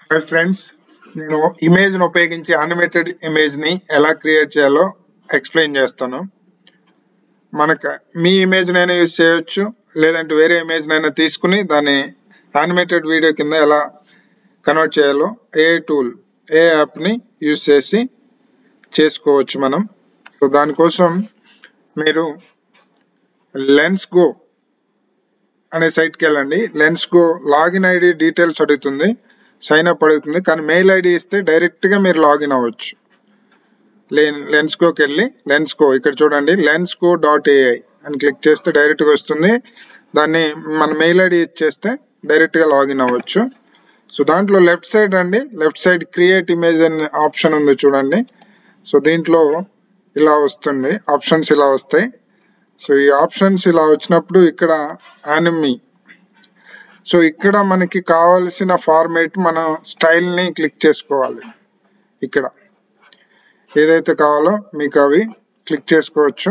hi friends నేను ఇమేజ్ని ఉపయోగించి యానిమేటెడ్ ఇమేజ్ని ఎలా క్రియేట్ చేయాలో ఎక్స్ప్లెయిన్ చేస్తాను మనకు మీ ఇమేజ్నైనా యూజ్ చేయొచ్చు లేదంటే వేరే ఇమేజ్నైనా తీసుకుని దాన్ని యానిమేటెడ్ వీడియో కింద ఎలా కన్వర్ట్ చేయాలో ఏ టూల్ ఏ యాప్ని యూజ్ చేసి చేసుకోవచ్చు మనం సో దానికోసం మీరు లెన్స్ గో అనే సైట్కి వెళ్ళండి LensGo login ID details అడుగుతుంది సైన్ అప్ అడుగుతుంది కానీ మెయిల్ ఐడి ఇస్తే డైరెక్ట్గా మీరు లాగిన్ అవ్వచ్చు లెన్స్ కోకి వెళ్ళి లెన్స్ కో ఇక్కడ చూడండి లెన్స్ కో డాట్ ఏఐ అని క్లిక్ చేస్తే డైరెక్ట్గా వస్తుంది దాన్ని మన మెయిల్ ఐడి ఇచ్చేస్తే డైరెక్ట్గా లాగిన్ అవ్వచ్చు సో దాంట్లో లెఫ్ట్ సైడ్ రండి లెఫ్ట్ సైడ్ క్రియేట్ ఇమేజ్ అనే ఆప్షన్ ఉంది చూడండి సో దీంట్లో ఇలా వస్తుంది ఆప్షన్స్ ఇలా వస్తాయి సో ఈ ఆప్షన్స్ ఇలా వచ్చినప్పుడు ఇక్కడ యానిమీ సో ఇక్కడ మనకి కావాల్సిన ఫార్మేట్ మన స్టైల్ని క్లిక్ చేసుకోవాలి ఇక్కడ ఏదైతే కావాలో మీకు అవి క్లిక్ చేసుకోవచ్చు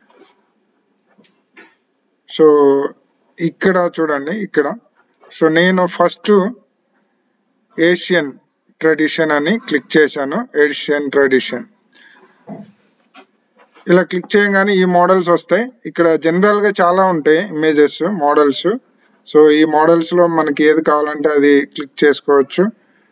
సో ఇక్కడ చూడండి ఇక్కడ సో నేను ఫస్ట్ ఏషియన్ ట్రెడిషన్ అని క్లిక్ చేశాను ఏషియన్ ట్రెడిషన్ ఇలా క్లిక్ చేయగానే ఈ మోడల్స్ వస్తాయి ఇక్కడ జనరల్గా చాలా ఉంటాయి ఇమేజెస్ మోడల్స్ సో ఈ మోడల్స్లో మనకి ఏది కావాలంటే అది క్లిక్ చేసుకోవచ్చు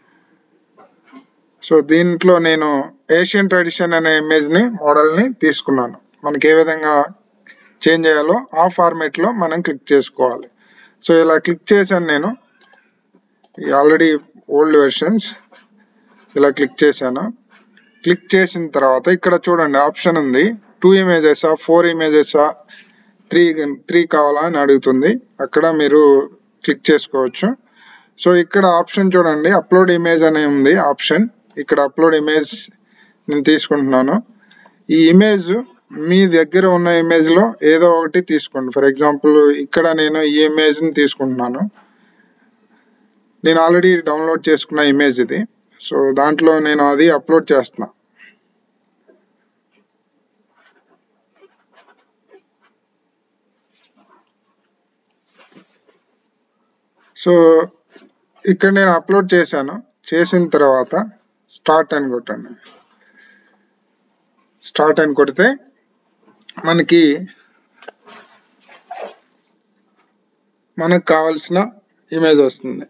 సో దీంట్లో నేను ఏషియన్ ట్రెడిషన్ అనే ఇమేజ్ని మోడల్ని తీసుకున్నాను మనకి ఏ విధంగా చేంజ్ చేయాలో ఆ ఫార్మేట్లో మనం క్లిక్ చేసుకోవాలి సో ఇలా క్లిక్ చేశాను నేను ఆల్రెడీ ఓల్డ్ వెర్షన్స్ ఇలా క్లిక్ చేశాను క్లిక్ చేసిన తర్వాత ఇక్కడ చూడండి ఆప్షన్ ఉంది టూ ఇమేజెసా ఫోర్ ఇమేజెసా త్రీ త్రీ కావాలా అని అడుగుతుంది అక్కడ మీరు క్లిక్ చేసుకోవచ్చు సో ఇక్కడ ఆప్షన్ చూడండి అప్లోడ్ ఇమేజ్ అనే ఉంది ఆప్షన్ ఇక్కడ అప్లోడ్ ఇమేజ్ నేను తీసుకుంటున్నాను ఈ ఇమేజ్ మీ దగ్గర ఉన్న ఇమేజ్లో ఏదో ఒకటి తీసుకోండి ఫర్ ఎగ్జాంపుల్ ఇక్కడ నేను ఈ ఇమేజ్ని తీసుకుంటున్నాను నేను ఆల్రెడీ డౌన్లోడ్ చేసుకున్న ఇమేజ్ ఇది సో దాంట్లో నేను అది అప్లోడ్ చేస్తున్నా సో ఇక్కడ నేను అప్లోడ్ చేశాను చేసిన తర్వాత స్టార్ట్ అని కొట్టండి స్టార్ట్ అని కొడితే మనకి మనకు కావాల్సిన ఇమేజ్ వస్తుంది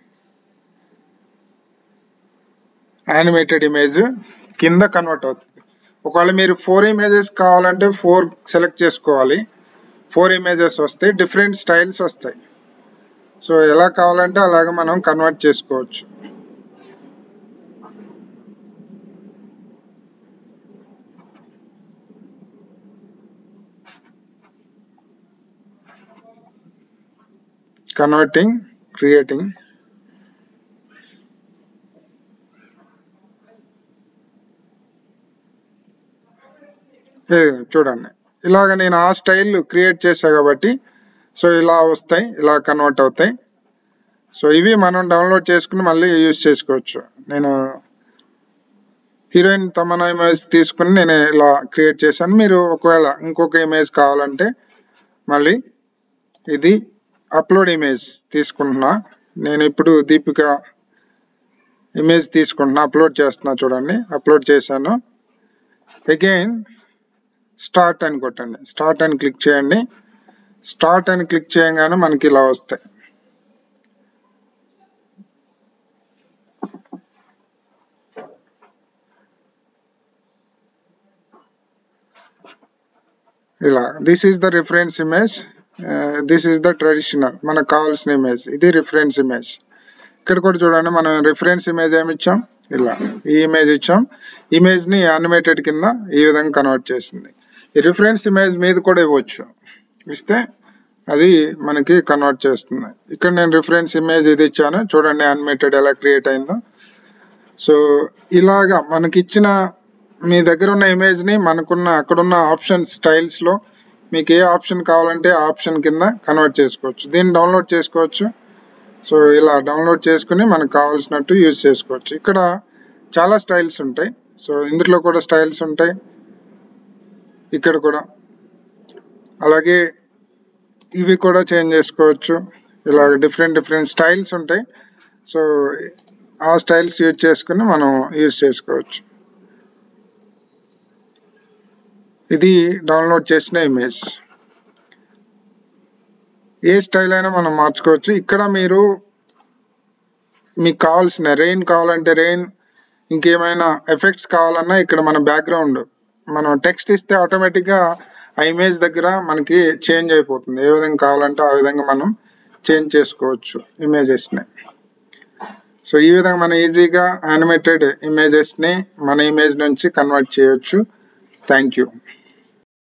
యానిమేటెడ్ ఇమేజ్ కింద కన్వర్ట్ అవుతుంది ఒకవేళ మీరు ఫోర్ ఇమేజెస్ కావాలంటే ఫోర్ సెలెక్ట్ చేసుకోవాలి ఫోర్ ఇమేజెస్ వస్తాయి డిఫరెంట్ స్టైల్స్ వస్తాయి సో ఎలా కావాలంటే అలాగ మనం కన్వర్ట్ చేసుకోవచ్చు కన్వర్టింగ్ క్రియేటింగ్ చూడండి ఇలాగ నేను ఆ స్టైల్ క్రియేట్ చేశా కాబట్టి సో ఇలా వస్తాయి ఇలా కన్వర్ట్ అవుతాయి సో ఇవి మనం డౌన్లోడ్ చేసుకుని మళ్ళీ యూజ్ చేసుకోవచ్చు నేను హీరోయిన్ తమన్నా ఇమేజ్ తీసుకుని నేను ఇలా క్రియేట్ చేశాను మీరు ఒకవేళ ఇంకొక ఇమేజ్ కావాలంటే మళ్ళీ ఇది అప్లోడ్ ఇమేజ్ తీసుకుంటున్నా నేను ఇప్పుడు దీపిక ఇమేజ్ తీసుకుంటున్నా అప్లోడ్ చేస్తున్నా చూడండి అప్లోడ్ చేశాను అగైన్ స్టార్ట్ అని కొట్టండి స్టార్ట్ అని క్లిక్ చేయండి స్టార్ట్ అని క్లిక్ చేయగానే మనకి ఇలా వస్తాయి ఇలా this is the reference image this is the traditional మనకు కావాల్సిన ఇమేజ్ ఇది రిఫరెన్స్ ఇమేజ్ ఇక్కడ కూడా చూడండి మనం రిఫరెన్స్ ఇమేజ్ ఏమి ఇచ్చాం ఇలా ఈ ఇమేజ్ ఇచ్చాం ఇమేజ్ని యానిమేటెడ్ కింద ఈ విధంగా కన్వర్ట్ చేసింది ఈ రిఫరెన్స్ ఇమేజ్ మీద కూడా ఇవ్వచ్చు ఇస్తే అది మనకి కన్వర్ట్ చేస్తుంది ఇక్కడ నేను రిఫరెన్స్ ఇమేజ్ ఇది ఇచ్చాను చూడండి యానిమేటెడ్ ఎలా క్రియేట్ అయిందో సో ఇలాగా మనకి ఇచ్చిన మీ దగ్గర ఉన్న ఇమేజ్ని మనకున్న అక్కడున్న ఆప్షన్ స్టైల్స్లో మీకు ఏ ఆప్షన్ కావాలంటే ఆ ఆప్షన్ కింద కన్వర్ట్ చేసుకోవచ్చు దీన్ని డౌన్లోడ్ చేసుకోవచ్చు సో ఇలా డౌన్లోడ్ చేసుకుని మనకు కావాల్సినట్టు యూజ్ చేసుకోవచ్చు ఇక్కడ చాలా స్టైల్స్ ఉంటాయి సో ఇందులో కూడా స్టైల్స్ ఉంటాయి ఇక్కడ కూడా అలాగే ఇవి కూడా చేంజ్ చేసుకోవచ్చు ఇలా డిఫరెంట్ డిఫరెంట్ స్టైల్స్ ఉంటాయి సో ఆ స్టైల్స్ యూజ్ చేసుకుని మనం యూజ్ చేసుకోవచ్చు ఇది డౌన్లోడ్ చేసిన ఇమేజ్ ఏ స్టైల్ అయినా మనం మార్చుకోవచ్చు ఇక్కడ మీరు మీకు కావాల్సిన రెయిన్ కావాలంటే రెయిన్ ఇంకేమైనా ఎఫెక్ట్స్ కావాలన్నా ఇక్కడ మన బ్యాక్గ్రౌండ్ మనం టెక్స్ట్ ఇస్తే ఆటోమేటిక్గా ఆ ఇమేజ్ దగ్గర మనకి చేంజ్ అయిపోతుంది ఏ విధంగా కావాలంటే ఆ విధంగా మనం చేంజ్ చేసుకోవచ్చు ఇమేజెస్ని సో ఈ విధంగా మనం ఈజీగా యానిమేటెడ్ ఇమేజెస్ని మన ఇమేజ్ నుంచి కన్వర్ట్ చేయొచ్చు థ్యాంక్ యూ